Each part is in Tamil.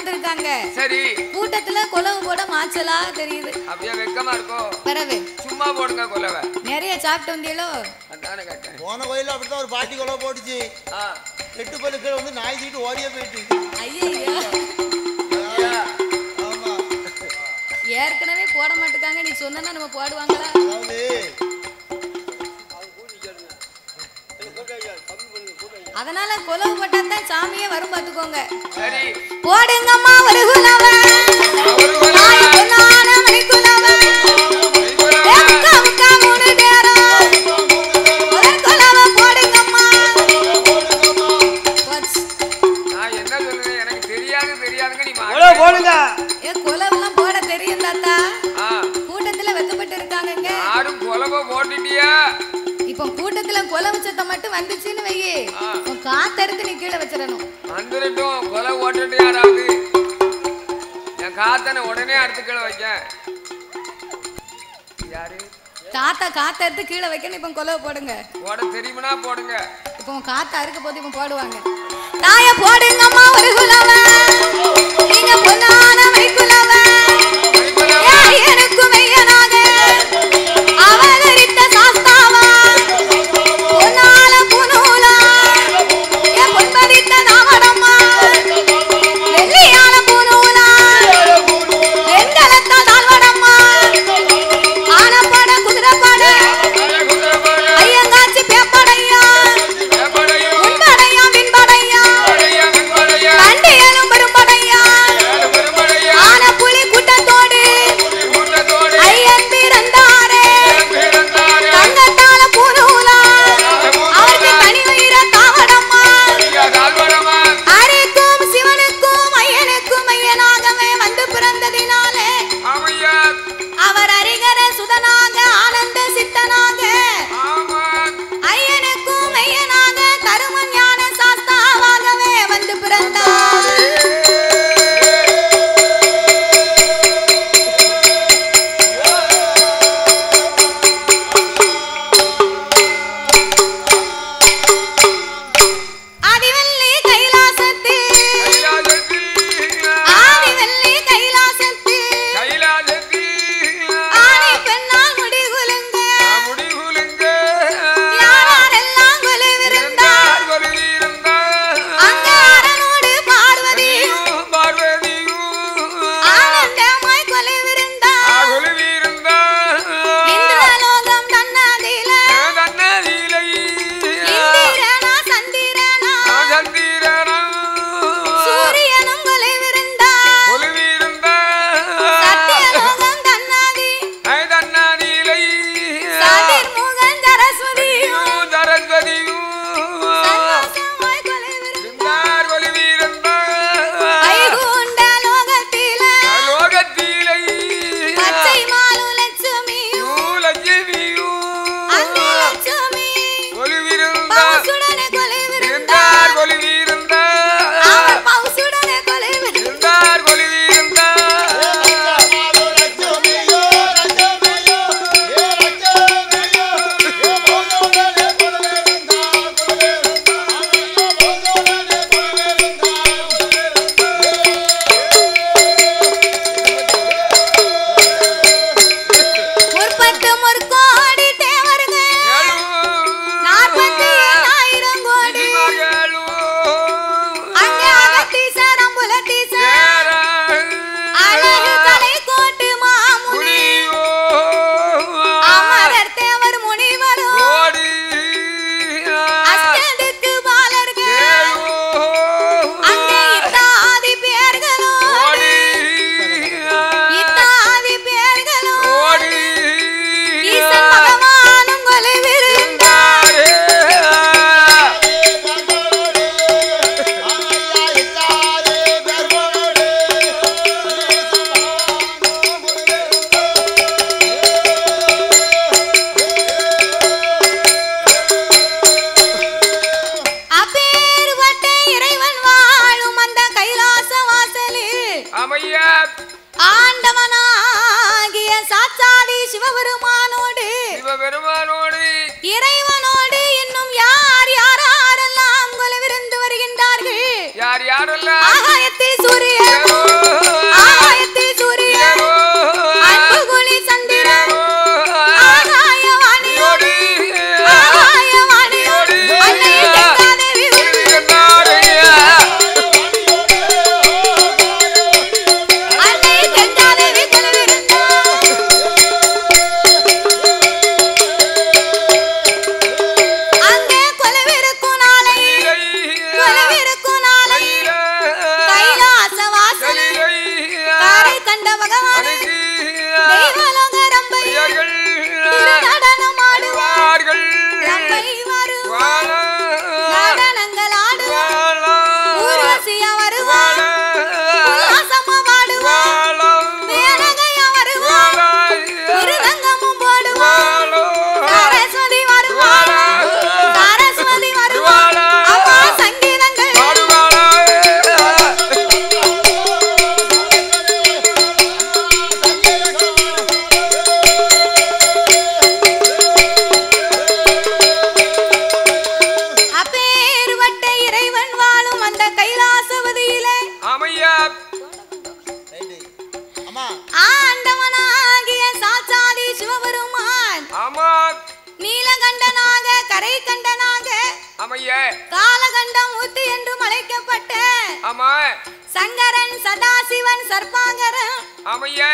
உட்கார்ந்துருக்காங்க சரி கூட்டத்துல கொலவு போட மாச்சலா தெரியுது அப்படியே வெக்கமா இருக்கும் பிறகு சும்மா போடுங்க கொலவை நிறைய சாப்பிட்டு வந்தீங்களோ அதானே கேட்டேன் போன கோயில்ல அப்படித்தான் ஒரு பாட்டி கொலை போட்டுச்சு ஆ எட்டு பல்லு கீழே வந்து நாய் தூக்கிட்டு ஓடியே போயிட்டு ஐயையோ ஆமா ஏற்கனவே போட மாட்டுக்காங்க நீ சொன்னா நம்ம போடுவாங்களா அதாவது அதனால கொலவு போட்டா தான் சாமியே வரும் பாத்துக்கோங்க சரி போடுங்கம்மா ஒரு குலவ ஒரு கொலவை. நாய் பொன்னான மணிக்குலவ ஏ முக்கா முக்கா மூணு நேரம் முதல் குலவ போடுங்கம்மா போச்சு. நான் என்ன சொல்றேன் எனக்கு தெரியாது தெரியாதுங்க நீ எவ்வளோ மாட்டே. போடுங்க ஏ குலவெல்லாம் போட தெரியும் தாத்தா ஆ கூட்டத்துல வெக்கப்பட்டு இருக்காங்கங்க யாரும் கொலவை போட்டுட்டியா இப்போ கூட்டத்துல குலவு சத்தம் மட்டும் வந்துச்சுன்னு வையே ஆ. உன் காத்தெடுத்து நீ கீழே வச்சிடணும் வந்துடட்டும் கொலை ஓட்டுட்டு யாராவது என் காத்தனை உடனே அடுத்துக்களை வைக்க யாரு தாத்தா காத்தெடுத்து கீழே வைக்கணும் இப்போ குலவு போடுங்க போட தெரியுமனா போடுங்க இப்போ உன் காத்தா இருக்க போது இப்போ போடுவாங்க தாய போடுங்கம்மா ஒரு குலவ நீங்க பொன்னான மைக்குலவ எனக்கும் மெய்யனாக அவதரித்த சாஸ்தாவா பொன்னால புனூலா என் பொன்மதித்த நாமடம்மா வெள்ளியான புனூலா வெண்கலத்த தாழ்வடம்மா ஆனப்பட குதிரைப்பட ஐயங்காச்சி பேப்படையா உண்படையா விண்படையா வண்டியலும் பெரும்படையா ஆன ஆமையா காலகண்டம் ஊத்து என்று அழைக்கப்பட்ட ஆமா சங்கரன் சதாசிவன் சர்பாகரன் ஆமையா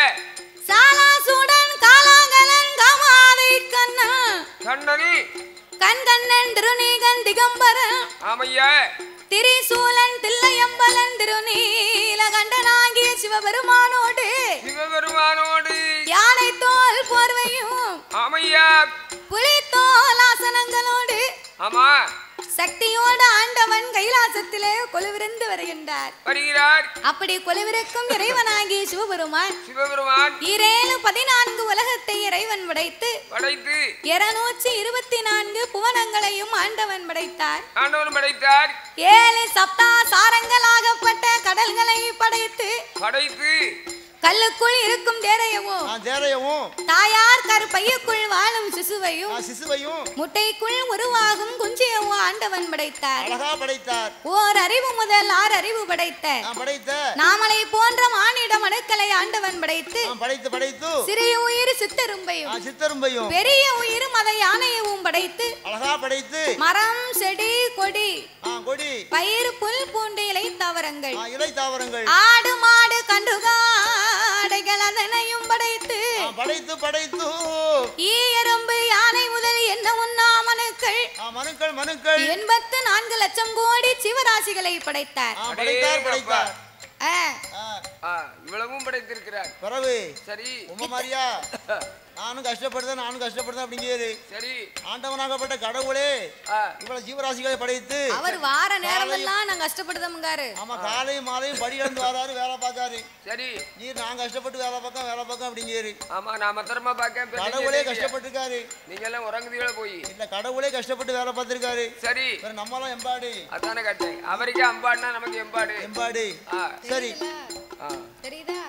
சாலாசூடன் காலாங்கலன் காமாதை கண்ணன் கண்ணனி கண்கண்ணன் திருநீகன் திகம்பரன் ஆமையா திரிசூலன் தில்லையம்பலன் திருநீலகண்டனாகிய சிவபெருமானோடு சிவபெருமானோடு யானை தோல் போர்வையும் ஆமையா புலித்தோல் ஆசனங்களோடு ஆமா சக்தியோடு ஆண்டவன் கைலாசத்திலே கொலுவிருந்து வருகின்றார் வருகிறார் அப்படி கொலுவிருக்கும் இறைவனாகிய சிவபெருமான் சிவபெருமான் இரேழு பதினான்கு உலகத்தை இறைவன் படைத்து படைத்து இருநூற்றி இருபத்தி நான்கு புவனங்களையும் ஆண்டவன் படைத்தார் ஆண்டவன் படைத்தார் ஏழு சப்தா சாரங்களாகப்பட்ட கடல்களை படைத்து படைத்து கல்லுக்குள் இருக்கும் தேரையவும் நான் தேரையவும் தாயார் கருப்பையுக்குள் வாழும் சிசுவையும் நான் சிசுவையும் முட்டைக்குள் உருவாகும் குஞ்சியவும் ஆண்டவன் படைத்தார் அழகா படைத்தார் ஓர் அறிவு முதல் ஆறு அறிவு படைத்த நான் படைத்த நாமலை போன்ற மானிட மனுக்களை ஆண்டவன் படைத்து நான் படைத்து படைத்து சிறிய உயிர் சித்தரும்பையும் நான் சித்தரும்பையும் பெரிய உயிர் மத யானையவும் படைத்து அழகா படைத்து மரம் செடி கொடி நான் கொடி பயிர் புல் பூண்டு இலை தாவரங்கள் நான் இலை தாவரங்கள் ஆடு மாடு கண்டுகாடைகள் அதனையும் படைத்து நான் படைத்து படைத்து ஈ எறும்பு யானை முதல் என்ன உண்ணா மனுக்கள் நான் மனுக்கள் மனுக்கள் எண்பத்து நான்கு லட்சம் கோடி சிவராசிகளை படைத்தார் நான் படைத்தார் படைத்தார் ஆ, ஆ, ஆ, இவ்வளவும் படைத்திருக்கிறார் பிறகு சரி உம்ம மாதிரியா நானும் கஷ்டப்படுதேன் நானும் கஷ்டப்படுதேன் அப்படிங்கிறாரு சரி ஆண்டவனாகப்பட்ட கடவுளே ஆ, இவ்வளவு ஜீவராசிகளை படைத்து அவர் வார நேரமெல்லாம் நான் கஷ்டப்படுதமுங்காரு ஆமா காலையும் மாலையும் படி இழந்து வராரு வேலை பார்க்காரு சரி நீர் நான் கஷ்டப்பட்டு வேலை பார்க்க வேலை பார்க்க அப்படிங்கிறாரு ஆமா நான் மத்திரமா பார்க்க கடவுளே கஷ்டப்பட்டிருக்காரு நீங்க எல்லாம் உறங்குதீங்களா போய் இல்ல கடவுளே கஷ்டப்பட்டு வேலை பார்த்திருக்காரு சரி வேற நம்மளாம் எம்பாடு அதானே கேட்டேன் அவருக்கே அம்பாடுனா நமக்கு எம்பாடு எம்பாடு ஆ, சரி ஆ, தெரியுதா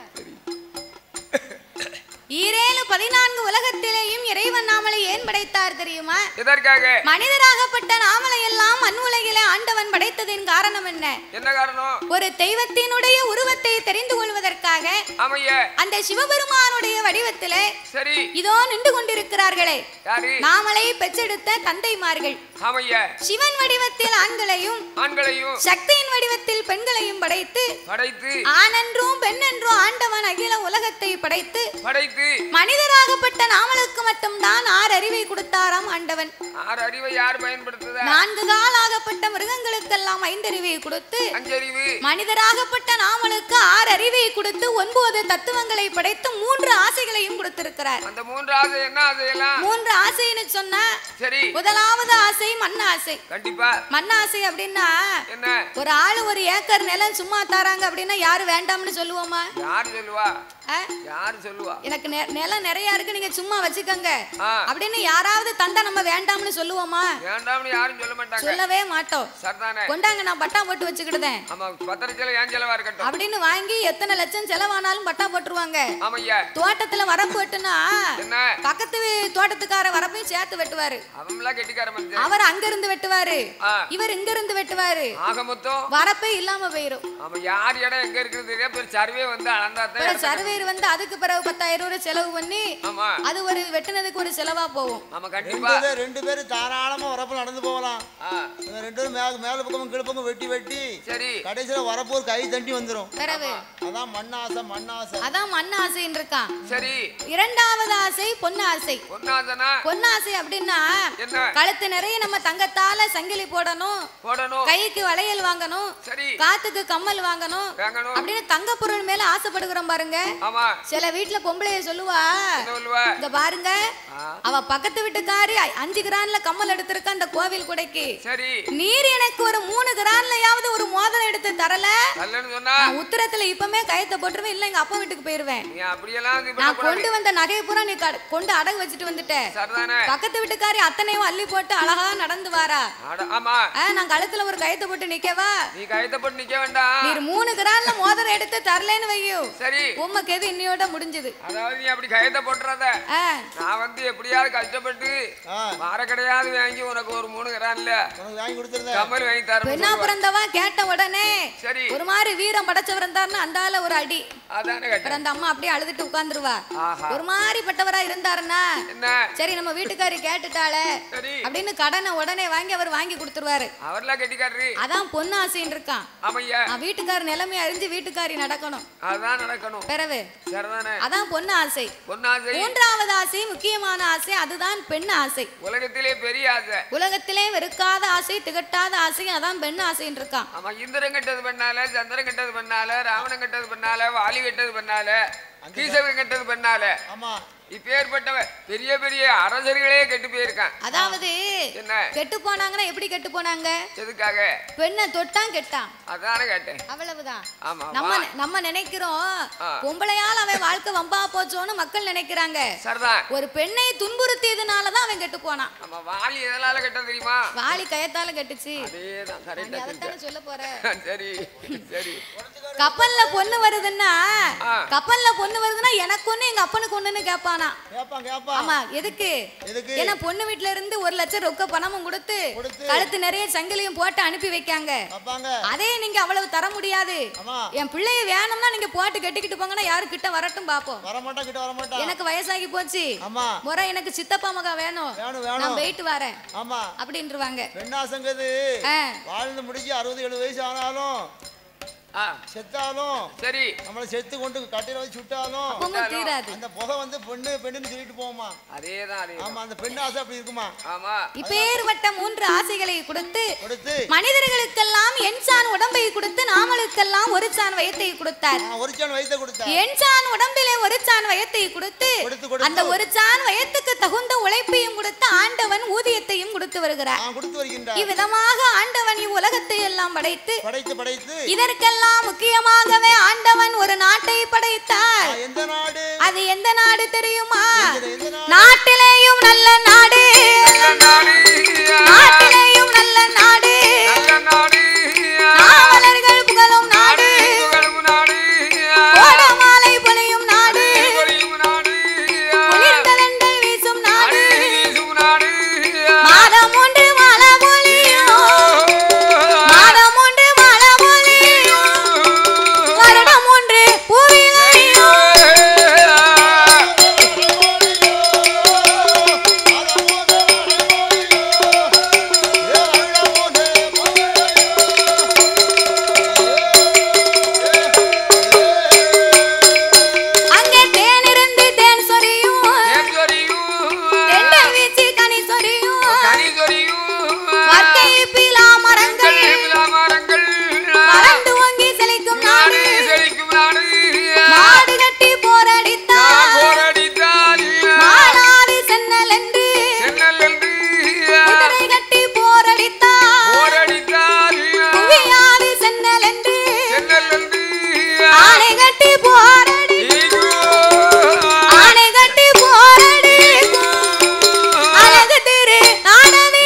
ஈரேழு பதினான்கு உலகத்திலேயும் இறைவன் நாமலை ஏன் படைத்தார் தெரியுமா எதற்காக மனிதராகப்பட்ட நாமலை எல்லாம் மண் உலகிலே ஆண்டவன் படைத்ததின் காரணம் என்ன என்ன காரணம் ஒரு தெய்வத்தினுடைய உருவத்தை தெரிந்து கொள்வதற்காக ஆமையா அந்த சிவபெருமானுடைய வடிவத்திலே சரி இதோ நின்று கொண்டிருக்கிறார்களே யாரு நாமலை பெற்றெடுத்த தந்தைமார்கள் ஆமையா சிவன் வடிவத்தில் ஆண்களையும் ஆண்களையும் சக்தியின் வடிவத்தில் பெண்களையும் படைத்து படைத்து ஆணென்றும் பெண்ணென்றும் ஆண்டவன் அகில உலகத்தை படைத்து படைத்து மனிதராகப்பட்ட நாமளுக்கு மட்டும்தான் ஆறு அறிவை கொடுத்தாராம் ஆண்டவன் ஆறு அறிவை யார் பயன்படுத்துதா நான்கு காலாகப்பட்ட மிருகங்களுக்கெல்லாம் ஐந்தறிவை கொடுத்து அஞ்சறிவு மனிதராகப்பட்ட நாமளுக்கு ஆறு அறிவை கொடுத்து ஒன்பது தத்துவங்களை படைத்து மூன்று ஆசைகளையும் கொடுத்திருக்கிறார் அந்த மூன்று ஆசை என்ன ஆசையெல்லாம் மூன்று ஆசைன்னு சொன்னா சரி முதலாவது ஆசை மண் ஆசை கண்டிப்பா மண் ஆசை அப்படின்னா என்ன ஒரு ஆளு ஒரு ஏக்கர் நிலம் சும்மா தராங்க அப்படின்னா யாரு வேண்டாம்னு சொல்லுவோமா யார் சொல்லுவா ஆ? யார் சொல்லுவா எனக்கு நெ- நிலம் நிறைய இருக்கு நீங்க சும்மா வச்சுக்கோங்க ஆ. அப்படின்னு யாராவது தந்தா நம்ம வேண்டாம்னு சொல்லுவோமா வேண்டாம்னு யாரும் சொல்ல மாட்டாங்க சொல்லவே மாட்டோம் சரிதானே கொண்டாங்க நான் பட்டா போட்டு வச்சுக்கிடுதேன் ஆமா பத்திரத்துல ஏன் செலவா இருக்கட்டும் அப்படின்னு வாங்கி எத்தனை லட்சம் செலவானாலும் பட்டா போட்டுருவாங்க ஆமையா தோட்டத்துல வரப்பு வெட்டுனா என்ன பக்கத்து வீ- தோட்டத்துக்கார வரப்பையும் சேர்த்து வெட்டுவாரு அவன்லாம் கெட்டிக்கார மனுஷன் அவர் அங்க இருந்து வெட்டுவாரு ஆ. இவர் இங்க இருந்து வெட்டுவாரு ஆக மொத்தம் வரப்பே இல்லாம போயிரும் அவன் யார் இடம் எங்க இருக்குது தெரியாது பெரிய சர்வே வந்து அளந்தா தான் பிறகு இடத்த- சர்வேர் வந்து அதுக்கு பிறகு பத்தாயிரம் ரூபாய் செலவு பண்ணி ஆமா அது ஒரு வெட்டுனதுக்கு ஒரு செலவா போகும் ஆமா ரெண்டு கண்டிப்பா பேர் ரெண்டு பேரும் தாராளமா வரப்பு நடந்து போகலாம் ஆ, இவங்க ரெண்டு பேரும் மேல மேல பக்கம் கீழ் பக்கம் வெட்டி வெட்டி சரி கடைசியில வரப்பு ஒரு கை தண்டி வந்துரும் பிறகு அதான் மண்ணாசை மண்ணாசை அதான் மண் ஆசைன்னு இருக்கான் சரி இரண்டாவது ஆசை பொண்ணு ஆசை ஒன்னாதனா பொண்ணு ஆசை அப்படின்னா என்ன கழுத்து நிறைய நம்ம தங்கத்தால சங்கிலி போடணும் போடணும் கைக்கு வளையல் வாங்கணும் சரி காத்துக்கு கம்மல் வாங்கணும் வாங்கணும் அப்படின்னு தங்க பொருள் மேல ஆசைப்படுகிறோம் பாருங்க ஆமா சில வீட்டுல பொம்பளைய சொல்லுவா என்ன சொல்லுவா இங்க பாருங்க ஆ, அவ பக்கத்து வீட்டுக்காரி அ- அஞ்சு கிரான்ல கம்மல் எடுத்திருக்க அந்த கோவில் குடைக்கு சரி நீர் எனக்கு ஒரு மூணு கிரான்லயாவது ஒரு மோதிரம் எடுத்து தரல நல்லன்னு சொன்னா நான் உத்தரத்துல இப்பமே கயத்தை போட்டுருவேன் இல்ல எங்க அப்பா வீட்டுக்கு போயிருவேன் நீ அப்படியெல்லாம் இது நான் பண்ணக்கூடாது கொண்டு வந்த நகையை பூரா நீ கட- கொண்டு அடகு வச்சுட்டு வந்துட்ட சரிதானே பக்கத்து வீட்டுக்காரி அத்தனையும் அள்ளி போட்டு அழகா நடந்து வாரா அட, ஆமா ஆ, நான் கழுத்துல ஒரு கயத்தை போட்டு நிக்கவா நீ கழுத்தை போட்டு நிக்க வேண்டாம் நீர் மூணு கிரான்ல மோதிரம் எடுத்து தரலன்னு வையோ சரி உம்மை எது இன்னையோட முடிஞ்சது அதாவது நீ அப்படி கயத்தை போட்டுறாத ஆ, நான் வந்து எப்படியாவது கஷ்டப்பட்டு ஆ வார கிடையாது வாங்கி உனக்கு ஒரு மூணு கிரான்ல உனக்கு வாங்கி கொடுத்துருந்தேன் கம்மல் வாங்கி தரேன் பெண்ணா பிறந்தவன் கேட்ட உடனே சரி ஒரு மாதிரி வீரம் படைச்சவர் இருந்தாருன்னா அந்த ஆள ஒரு அடி அதானே கேட்டேன் அப்புறம் அந்த அம்மா அப்படியே அழுதுட்டு உட்கார்ந்துருவா ஆஹா ஒரு மாதிரி பட்டவரா இருந்தாருன்னா என்ன சரி நம்ம வீட்டுக்காரி கேட்டுட்டாளே சரி அப்படின்னு கடனை உடனே வாங்கி அவர் வாங்கி கொடுத்துருவாரு அவர்லாம் கெட்டிக்காரரு அதான் பொண்ணு ஆசைன்னு இருக்கான் ஆமையா நான் வீட்டுக்கார நிலைமை அறிஞ்சு வீட்டுக்காரி நடக்கணும் அதான் நடக்கணும் பிறவு சரிதானே அதான் பொண்ணு ஆசை பொன்னாசை மூன்றாவது ஆசை முக்கியமான ஆசை அதுதான் பெண் ஆசை உலகத்திலே பெரிய ஆசை உலகத்திலே வெறுக்காத ஆசை திகட்டாத ஆசை அதான் பெண் ஆசைன்னு இருக்கான் ஆமா இந்திரன் கெட்டது பண்ணால சந்திரன் கெட்டது பண்ணால ராவணன் கெட்டது பண்ணால வாலி கெட்டது பண்ணால கீசவன் கெட்டது பண்ணால ஆமா இப்பேற்பட்டவ பெரிய பெரிய அரசர்களே கெட்டு போயிருக்கான் அதாவது என்ன கெட்டு போனாங்கன்னா எப்படி கெட்டு போனாங்க எதுக்காக பெண்ணை தொட்டான் கெட்டான் அதானே கேட்டேன் அவ்வளவுதான் ஆமா நம்ம வா. நம்ம நினைக்கிறோம் ஆ. பொம்பளையால் அவன் வாழ்க்கை வம்பா போச்சோன்னு மக்கள் நினைக்கிறாங்க சரிதான் ஒரு பெண்ணை துன்புறுத்தியதுனாலதான் அவன் கெட்டு போனான் நம்ம வாலி எதனால கெட்டது தெரியுமா வாலி கயத்தால கெட்டுச்சு அதேதான் நீ கரெக்டா அதைத்தானே சொல்ல போற சரி சரி கப்பல்ல பொண்ணு வருதுன்னா ஆ. கப்பல்ல பொண்ணு வருதுன்னா எனக்கு ஒண்ணு எங்க அப்பனுக்கு ஒண்ணுன்னு கேட்பானா கேப்பான் கேப்பா ஆமா எதுக்கு எதுக்கு ஏன்னா பொண்ணு வீட்ல இருந்து ஒரு லட்சம் ரொக்க பணமும் கொடுத்து கொடுத்து. கழுத்து நிறைய சங்கிலியும் போட்டு அனுப்பி வைக்காங்க கேப்பாங்க அதே நீங்க அவ்வளவு தர முடியாது ஆமா என் பிள்ளைய வேணும்னா நீங்க போட்டு கட்டிக்கிட்டு போங்கன்னா யாரு கிட்ட வரட்டும் பாப்போம் வரமாட்டான் கிட்ட வரமாட்டான் எனக்கு வயசாகி போச்சு ஆமா முறை எனக்கு சித்தப்பா மகா வேணும் வேணும் நான் வேணும் போயிட்டு வரேன் ஆமா அப்படின்றவாங்க பெண்ணாசங்கிறது ஆ, வாழ்ந்து முடிஞ்சு அறுபது எழுபது வயசு ஆனாலும் ஆ செத்தாலும் சரி நம்மளை செத்து கொண்டு கட்டில வச்சு சுட்டாலும் அப்பவும் தீராது அந்த புகை வந்து பொண்ணு பெண்ணுன்னு சொல்லிட்டு போகுமா அதேதான் அதே ஆமா அந்த பெண் ஆசை அப்படி இருக்குமா ஆமா இப்பேற்பட்ட மூன்று ஆசைகளை கொடுத்து கொடுத்து மனிதர்களுக்கெல்லாம் எண் சான் உடம்பை கொடுத்து நாமளுக்கெல்லாம் ஒரு சான் வயத்தை கொடுத்தார் நான் ஒரு சான் வயித்தை கொடுத்தா எண் சான் உடம்பிலே ஒரு சான் வயத்தை கொடுத்து கொடுத்து, கொடுத்து. அந்த ஒரு சான் வயத்துக்கு தகுந்த உழைப்பையும் கொடுத்து ஆண்டவன் ஊதியத்தையும் கொடுத்து வருகிறார் நான் கொடுத்து வருகின்றார் இவ்விதமாக ஆண்டவன் இவ்வுலகத்தை எல்லாம் படைத்து படைத்து படைத்து இதற்கெல்லாம் முக்கியமாகவே ஆண்டவன் ஒரு நாட்டை படைத்தார் நான் எந்த நாடு அது எந்த நாடு தெரியுமா எந்த- எந்த நாடு நாட்டிலேயும் நல்ல நாடு நல்ல நாடு நாட்டிலேயும் நல்ல நாடு நல்ல நாடு நாவலர்கள் புகழும் நாடு புகழும் நாடு கோடமாலை பொழியும் நாடு புகழும் நாடு குளிர்ந்தலங்கள் வீசும் நாடு வீசும் நாடு மாதம் ஒன்று மழை பொழியும் மாதம் ஒன்று மழை பொழியும் வருடம் ஒன்று பூவிலையும் அங்கே தேன் இருந்து தேன் சொரியும் தெண்டல் வீசி கனி சொரியும் வர்க்கை பிலா மரங்கள் மறந்து ஓங்கி செழிக்கும் நாடு மாடு கட்டி போரடித்தால் மாடாது சென்னல் என்று குதிரை கட்டி போரடித்தால் குவியாது சென்னல் என்று ஆணை கட்டி போரடி ஆணை கட்டி போரடி அழகு திரு நாடவி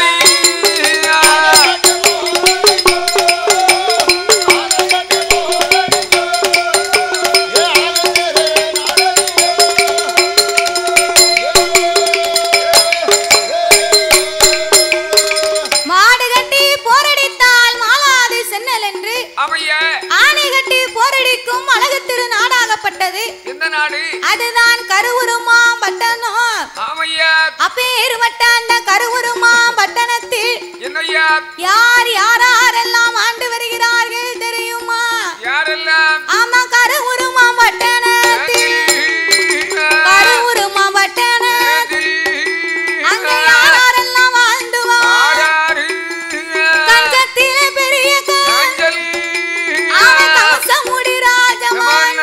மாடு கட்டி போரடித்தால் மாலாது சென்னல் என்று அமைய ஆணை கட்டி போரடிக்கும் அழகு திரு நாடாகப்பட்டது எந்த நாடு அதுதான் கருவுருமா பட்டணம் ஆமையா அப்பேறுபட்ட அந்த கருவுருமா பட்டணத்தில் என்னையா யார் யாரெல்லாம் ஆண்டு வருகிறார்கள் தெரியுமா யாரெல்லாம் ஆமா கருவுருமா பட்டணத்தில் கருவுருமா பட்டணத்தில் அங்க யாரெல்லாம் வாழ்ந்துவார் கஞ்சத்திலே பெரிய கஞ்சல் அவன் கம்சமுடி ராஜமான்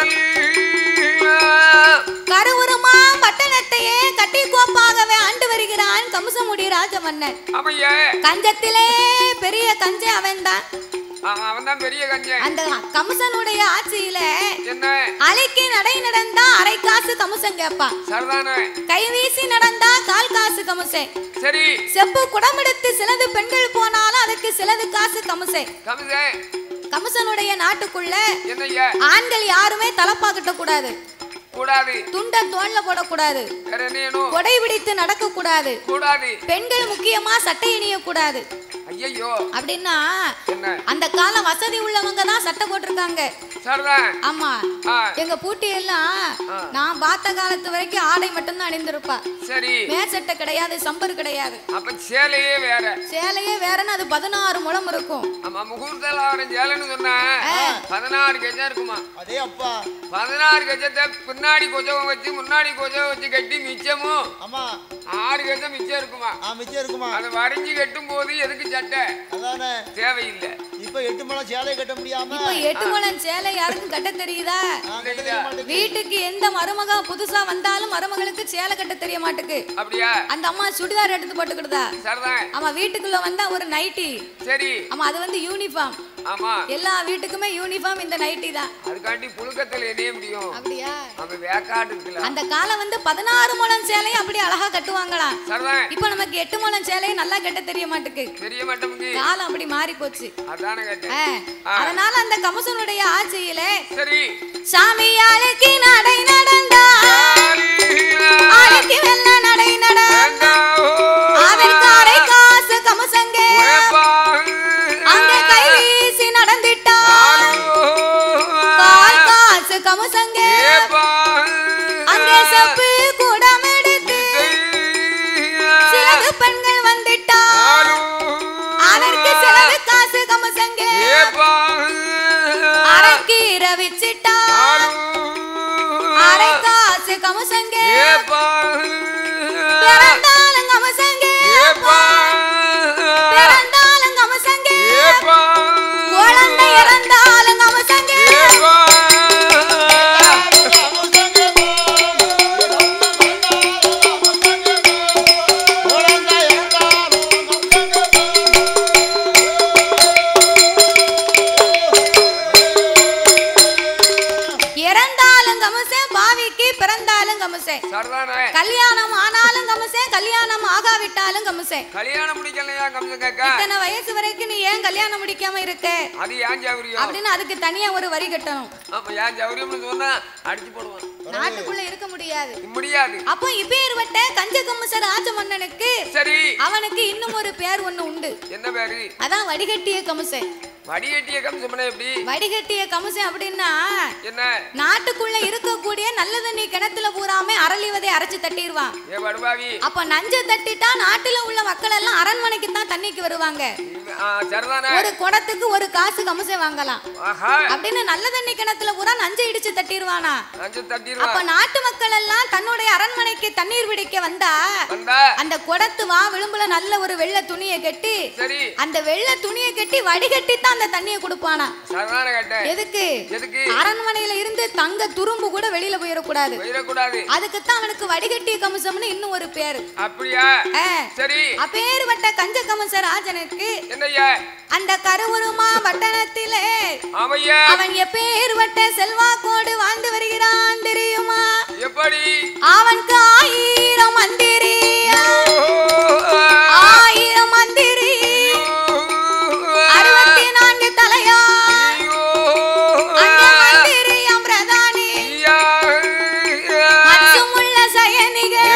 கருவுருமா பட்டணத்தையே கட்டி கோப்பாகவே ஆண்டு வருகிறான் கம்சமுடி ராஜமன்னன் அமைய கஞ்சத்திலே பெரிய கஞ்ச அவன்தான் அவன் தான் பெரிய கஞ்சன் அந்த கம்சனுடைய ஆட்சியில என்ன அலைக்கு நடை நடந்தா அரை காசு கமுசன் கேட்பான் சரிதானே கை வீசி நடந்தா கால் காசு கமுசன் சரி செப்பு குடமெடுத்து சிலது பெண்கள் போனாலும் அதுக்கு சிலது காசு கமுசை கமிசே கம்சனுடைய நாட்டுக்குள்ள என்னய்யா ஆண்கள் யாருமே தலப்பா கட்டக்கூடாது கூடாது துண்ட தோல்ல போடக்கூடாது வேற என்ன வேணும் கொடை பிடித்து நடக்க கூடாது கூடாது பெண்கள் முக்கியமா சட்டை அணிய கூடாது ஐயையோ அப்படின்னா என்ன அந்த காலம் வசதி உள்ளவங்க தான் சட்டை போட்டிருக்காங்க சரிதான் ஆமா ஆ எங்க பூட்டி எல்லாம் ஆ. நான் பார்த்த காலத்து வரைக்கும் ஆடை மட்டும்தான் அணிந்திருப்பா சரி மேற்சட்டை கிடையாது சம்பர் கிடையாது அப்ப சேலையே வேற சேலையே வேறன்னு அது பதினாறு முழம் இருக்கும் ஆமா முகூர்த்தல அவன் சேலைன்னு சொன்னா பதினாறு கஜம் இருக்குமா அதே அப்பா பதினாறு கஜத்தை பின்னாடி கொஜம் வச்சு முன்னாடி கொஜம் வச்சு கட்டி மிச்சமும் ஆமா ஆறு கஜம் மிச்சம் இருக்குமா ஆ மிச்சம் இருக்குமா அதை வரைஞ்சி கட்டும் போது எதுக்கு சட்டை அதானே தேவையில்லை இப்ப எட்டு முழம் சேலை கட்ட முடியாம இப்ப எட்டு முழம் சேலை யாருக்கும் கட்ட தெரியுதா நான் கட்ட தெரிய மாட்டேங்குது. வீட்டுக்கு எந்த மருமக புதுசா வந்தாலும் மருமகளுக்கு சேலை கட்ட தெரிய மாட்டுக்கு அப்படியா அந்த அம்மா சுடிதார் எடுத்து போட்டுக்கிடுதா சரிதான் ஆமா வீட்டுக்குள்ள வந்தா ஒரு நைட்டி சரி ஆமா அது வந்து யூனிஃபார்ம் ஆமா எல்லா வீட்டுக்குமே யூனிஃபார்ம் இந்த நைட்டி தான் அதுக்காண்டி புழுக்கத்துல எரிய முடியும் அப்படியா அவன் வேக்காடு இருக்குல்ல அந்த காலம் வந்து பதினாறு முழம் சேலையை அப்படி அழகா கட்டுவாங்களாம் சரிதான் இப்ப நமக்கு எட்டு முழம் சேலையை நல்லா கட்ட தெரிய மாட்டுக்கு தெரிய மாட்டோமுங்க காலம் அப்படி மாறி போச்சு அதான கேட்டேன் ஆ, அதனால அந்த கமசனுடைய ஆட்சியில சரி சாமியாளுக்கு நடை நடந்தா ஆளுக்கு வெள்ள நடை நட அதற்கு அரை காசு கமசங்க அங்க கை வீசி நடந்திட்டா கால் காசு கமசங்க அங்கே செப்பு கூடம் எடுத்து சிலது பெண்கள் வந்துட்டா அதற்கு சிலது காசு கமசங்க அரைக்கீர வச்சிட்டா அரை காசு கமசங்க பிறந்தாலும் கமசங்க பிறந்தாலும் கமசங்க குழந்தை இறந்தாலும் கமசங்க இறந்தாலும் கமசே பாவிக்கு பிறந்தாலும் கமசே சரிதானே கல்யாணம் ஆனாலும் கமசே கல்யாணம் ஆகாவிட்டாலும் கமசே கல்யாணம் முடிக்கலையா கம்ச கேக்க இத்தனை வயசு வரைக்கும் நீ ஏன் கல்யாணம் முடிக்காம இருக்க அது ஏன் சௌரியம் அப்படின்னு அதுக்கு தனியா ஒரு வரி கட்டணும் அப்ப ஏன் சௌரியம்னு சொன்னா அடிச்சு போடுவான் நாட்டுக்குள்ள இருக்க முடியாது முடியாது அப்போ இப்பேற்பட்ட கஞ்ச கம்மசர் ராஜ மன்னனுக்கு சரி அவனுக்கு இன்னும் ஒரு பேர் ஒண்ணு உண்டு என்ன பேரு அதான் வடிகட்டிய கமுசை வடிகட்டிய கம்சம்னா எப்படி வடிகட்டிய கமுசை அப்படின்னா என்ன நாட்டுக்குள்ள இருக்கக்கூடிய நல்ல தண்ணி கிணத்துல பூராமே அரளிவதை அரைச்சு தட்டிடுவான் ஏ படுபாவி அப்ப நஞ்ச தட்டிட்டா நாட்டுல உள்ள மக்கள் எல்லாம் அரண்மனைக்கு தான் தண்ணிக்கு வருவாங்க ஆ, சரிதானே ஒரு குடத்துக்கு ஒரு காசு கமுசை வாங்கலாம் ஆஹா அப்படின்னு நல்ல தண்ணி கிணத்துல பூரா நஞ்சை இடிச்சு தட்டிடுவானா அஞ்சு அப்ப தட்டிடுவா நாட்டு மக்கள் எல்லாம் தன்னுடைய அரண்மனைக்கு தண்ணீர் பிடிக்க வந்தா வந்தா அந்த குடத்து வா விளிம்புல நல்ல ஒரு வெள்ளை துணியை கட்டி சரி அந்த வெள்ளை துணியை கட்டி வடிகட்டி தான் அந்த தண்ணியை கொடுப்பானா சரிதானே கேட்டேன் எதுக்கு எதுக்கு அரண்மனையில இருந்து தங்க துரும்பு கூட வெளியில போயிடக்கூடாது போயிடக்கூடாது அதுக்குத்தான் அவனுக்கு வடிகட்டிய கமிசம்னு இன்னும் ஒரு பேரு அப்படியா ஆ, சரி அப்பேறுபட்ட கஞ்ச கமச ராஜனுக்கு என்னய்யா அந்த கருவுருமா வட்டணத்திலே ஆமையா அவன் எப்பேறுபட்ட செல்வாக்கோடு வாழ்ந்து வருகிறான் தெரியுமா எப்படி அவனுக்கு ஆயிரம் மந்திரி ஆயிரம் மந்திரி அறுபத்தி நான்கு தலையா அங்க மந்திரியம் பிரதானி மச்சுமுள்ள சயனிகள்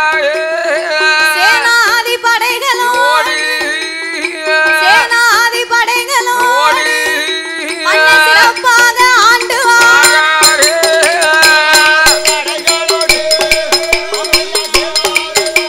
சேனாதி படைகளும் சேனாதி படைகளும் மன்ன சிறப்பாக ஆண்டுவான்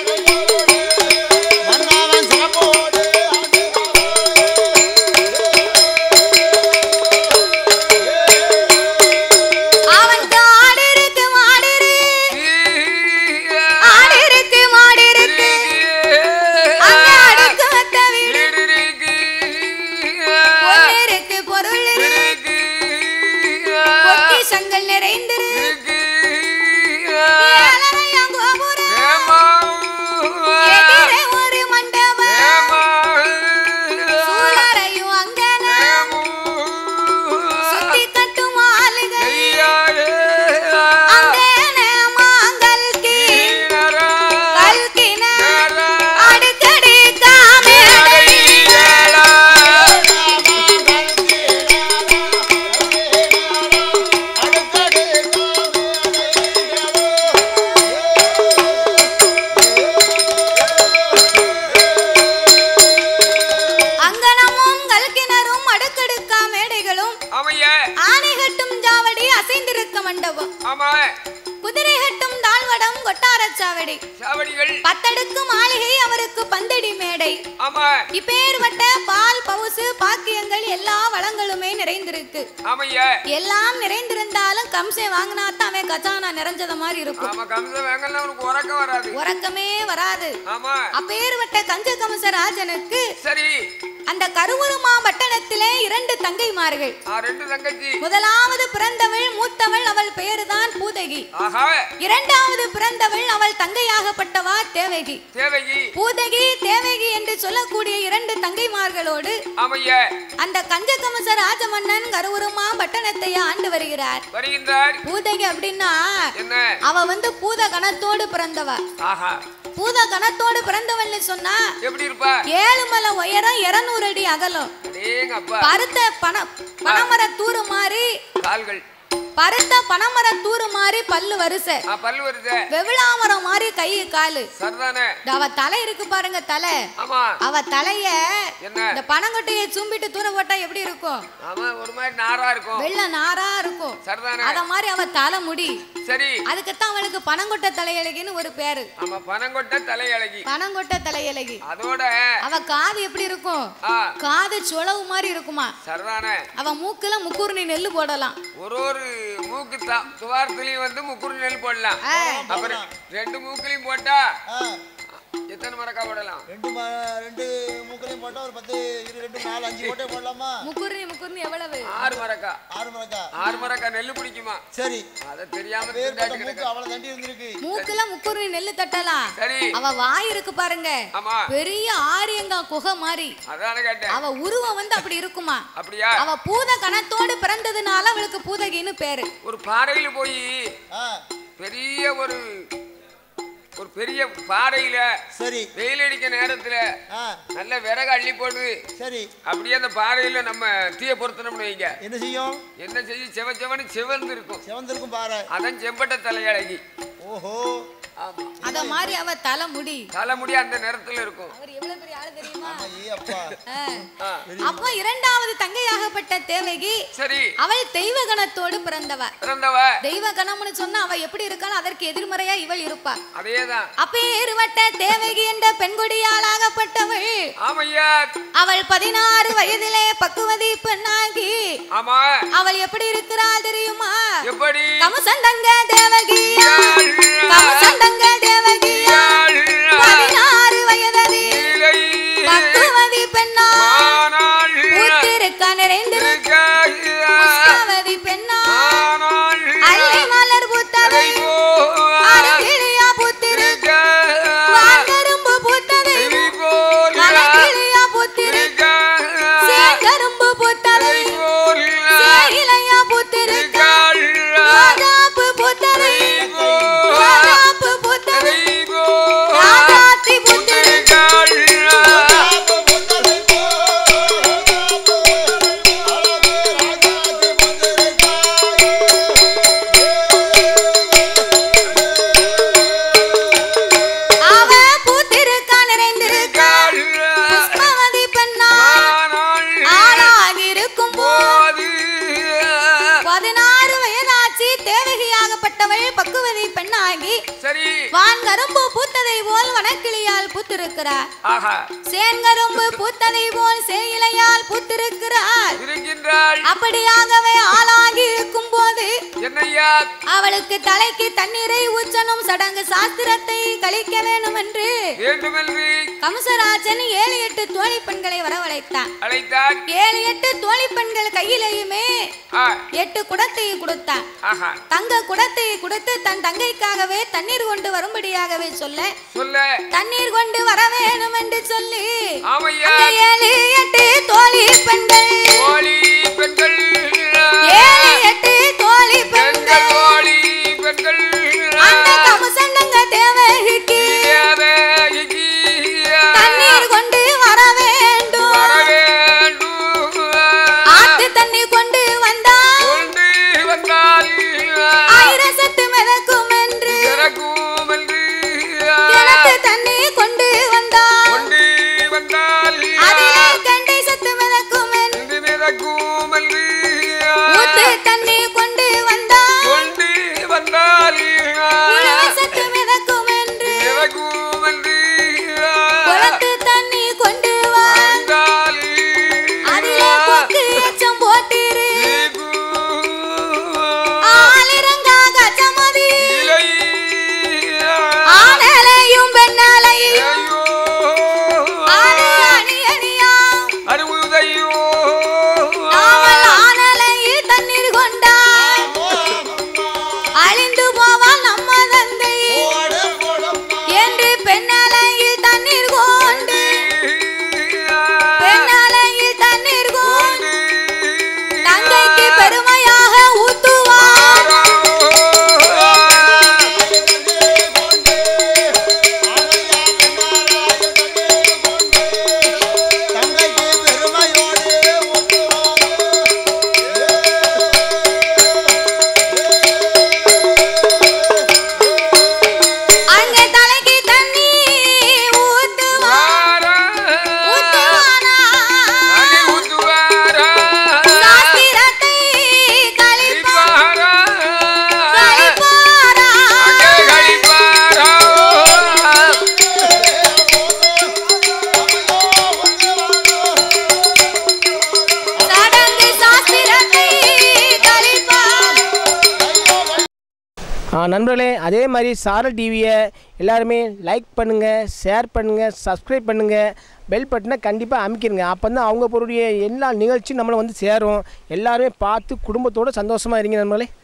ஆமா இப்பேற்பட்ட பால் பவுசு பாக்கியங்கள் எல்லா வளங்களுமே நிறைந்திருக்கு ஆமையா எல்லாம் நிறைந்திருந்தாலும் கம்சை வாங்கினா தான் அவன் கச்சானா நிறைஞ்சத மாதிரி இருக்கும் ஆமா கம்ச வேங்கல்ல உனக்கு உறக்கம் வராது உறக்கமே வராது ஆமா அப்பேற்பட்ட கஞ்ச கம்ச ராஜனுக்கு சரி அந்த கருவுருமா பட்டணத்திலே இரண்டு தங்கைமார்கள் ஆ, ரெண்டு தங்கச்சி முதலாவது பிறந்தவள் மூத்தவள் அவள் பெயர்தான் பூதகி ஆஹா இரண்டாவது பிறந்தவள் அவள் தங்கையாகப்பட்டவா தேவகி தேவகி பூதகி தேவகி என்று சொல்லக்கூடிய இரண்டு தங்கைமார்களோடு ஆமையா அந்த கஞ்சகமச ராஜமன்னன் கருவுருமா பட்டணத்தை ஆண்டு வருகிறார் வருகின்றார் பூதகி அப்படின்னா என்ன அவ வந்து பூத கணத்தோடு பிறந்தவ ஆஹா பூத கணத்தோடு பிறந்தவள்னு சொன்னா எப்படி இருப்பா ஏழு மலை உயரம் இருநூறு அடி அகலம் அடேங்க அப்பா பருத்த பன பனமர தூறு மாதிரி கால்கள் பருத்த பனமர தூறு மாதிரி பல்லு வரிசை ஆ, பல்லு வருது வெவிளாமரம் மாதிரி கை காலு சரிதானே இந்த அவ தலை இருக்கு பாருங்க தலை ஆமா அவ தலைய என்ன இந்த பனங்கொட்டையை சும்பிட்டு தூர போட்டா எப்படி இருக்கும் ஆமா ஒரு மாதிரி நாரா இருக்கும் வெள்ளை நாரா இருக்கும் சரிதானே அத மாதிரி அவ தலை முடி சரி அதுக்குத்தான் அவளுக்கு பனங்கொட்டை தலையழகின்னு ஒரு பேரு ஆமா பனங்கொட்டை தலையழகி பனங்கொட்டை தலையழகி அதோட அவ காது எப்படி இருக்கும் ஆ காது சுளவு மாதிரி இருக்குமா சரிதானே அவ மூக்குல முக்குருணி நெல்லு போடலாம் ஒரு ஒரு மூக்கு தான் துவாரத்துலயும் வந்து முக்குறு நெல் போடலாம் ஆ. அப்புறம் ரெண்டு மூக்குலையும் போட்டா ஆ, எத்தனை மரக்கா போடலாம் ரெண்டு ம- ரெண்டு மூக்களையும் போட்டா ஒரு பத்து இரு ரெண்டு நாலு அஞ்சு போட்டே போடலாமா முக்குருணி முக்குருணி எவ்வளவு ஆறு மரக்கா ஆறு மரக்கா ஆறு மரக்கா நெல் பிடிக்குமா சரி அதை தெரியாம பேர் திண்டாட்டு மூக்கு கிடக்கு. அவ்வளவு தண்டி இருந்திருக்கு மூக்குல முக்குருணி நெல்லு தட்டலாம் சரி அவ வாய் இருக்கு பாருங்க ஆமா பெரிய ஆரியங்கா குகை மாதிரி அதானே கேட்டேன் அவ உருவம் வந்து அப்படி இருக்குமா அப்படியா அவ பூத கணத்தோடு பிறந்ததுனால அவளுக்கு பூதகின்னு பேரு ஒரு பாறையில போய் ஆ பெரிய ஒரு ஒரு பெரிய பாறையில சரி வெயில் அடிக்க நேரத்துல ஆ நல்ல விறகு அள்ளி போட்டு சரி அப்படியே அந்த பாறையில நம்ம தீய பொருத்தணும்னு வைங்க என்ன செய்யும் என்ன செய்யும் செவ செவனு சிவந்து இருக்கும் சிவந்திருக்கும் பாறை அதான் செம்பட்ட தலையழகி ஓஹோ ஆமா அத மாதிரி அவ தலை முடி தலைமுடி அந்த நேரத்துல இருக்கும் அவர் எவ்வளவு பெரிய ஆளு தெரியுமா ஐயே அப்பா ஆ. ஆ, அப்போ இரண்டாவது தங்கையாகப்பட்ட தேவகி சரி அவள் தெய்வ கணத்தோடு பிறந்தவ பிறந்தவ தெய்வ கணம்னு சொன்னா அவ எப்படி இருக்காளோ அதற்கு எதிர்மறையா இவள் இருப்பா அதேதான் அப்பேறுவட்ட தேவகி என்ற பெண்கொடியாளாகப்பட்டவள் ஆமையா அவள் பதினாறு வயதிலே பக்குவதி பெண்ணாகி ஆமா அவள் எப்படி இருக்கிறாள் தெரியுமா எப்படி கமுசந்தங்க தேவகியா கமுசந்தங்க தேவகியா பதினாறு வயததி இலை பக்குவதி பெண்ணா ஆனால் பூத்திருக்க நிறைந்திருக்க புஷ்பவதி பெண்ணா அல்லை மலர் பூத்தவை அருகிழியா பூத்திருக்க வான்கரும்பு பூத்தவை மலக்கிழியா பூத்திருக்க சேங்கரும்பு பூத்தவை சேயிலையா பூத்திருக்க ரோஜாப்பு பூத்தவை ரோஜாப்பு பூத்தவை ராஜாத்தி பூத்திருக்க அவ பூத்திருக்க நிறைந்திருக்க புஷ்பவதி பெண்ணா ஆளாகி இருக்கும் பதினாறு வயதாச்சு தேவகியாகப்பட்டவள் பக்குவதி பெண்ணாகி சரி வான்கரும்பு பூத்ததை போல் வனக்கிளியால் பூத்திருக்கிறார் ஆஹா சேன்கரும்பு பூத்ததை போல் சேயிலையால் பூத்திருக்கிறார் இருக்கின்றாள் அப்படியாகவே ஆளாகி இருக்கும் போது என்னையா அவளுக்கு தலைக்கு தண்ணீரை ஊற்றணும் சடங்கு சாஸ்திரத்தை கழிக்க வேண்டும் என்று வேண்டுமென்று கம்சராஜன் ஏழு எட்டு தோழி பெண்களை வரவழைத்தான் அழைத்தார் ஏழு எட்டு தோழி பெண்கள் கையிலேயுமே ஆ, எட்டு குடத்தை கொடுத்தான் ஆஹா தங்க குடத்தை கொடுத்து தன் தங்கைக்காகவே தண்ணீர் கொண்டு வரும்படியாகவே சொல்ல சொல்ல தண்ணீர் கொண்டு வர வேணும் என்று சொல்லி ஆமையா அந்த ஏழு எட்டு தோழி பெண்கள் கோழி பெண்கள் ஏழு எட்டு தோழி பெண்கள் பெண்கள் கோழி பெண்கள் அந்த கமுசண்டங்க தேவகிக்கு தேவகிக்கு தண்ணீர் கொண்டு வர வேண்டும் வர வேண்டும் ஆத்து தண்ணி கொண்டு வந்தால் கொண்டு வந்தால் ஆயிரம் சத்து மிதக்கும் என்று இறக்கும் என்று கிணத்து தண்ணி கொண்டு வந்தால் கொண்டு வந்தால் அதிலே ஆ, நண்பர்களே அதே மாதிரி சாரல் டிவியை எல்லாருமே லைக் பண்ணுங்கள் ஷேர் பண்ணுங்கள் சப்ஸ்கிரைப் பண்ணுங்கள் பெல் பட்டனை கண்டிப்பாக அமைக்கிருங்க அப்போ தான் அவங்க பொருடைய எல்லா நிகழ்ச்சியும் நம்மளை வந்து சேரும் எல்லாருமே பார்த்து குடும்பத்தோடு சந்தோஷமாக இருங்க நண்பர்களே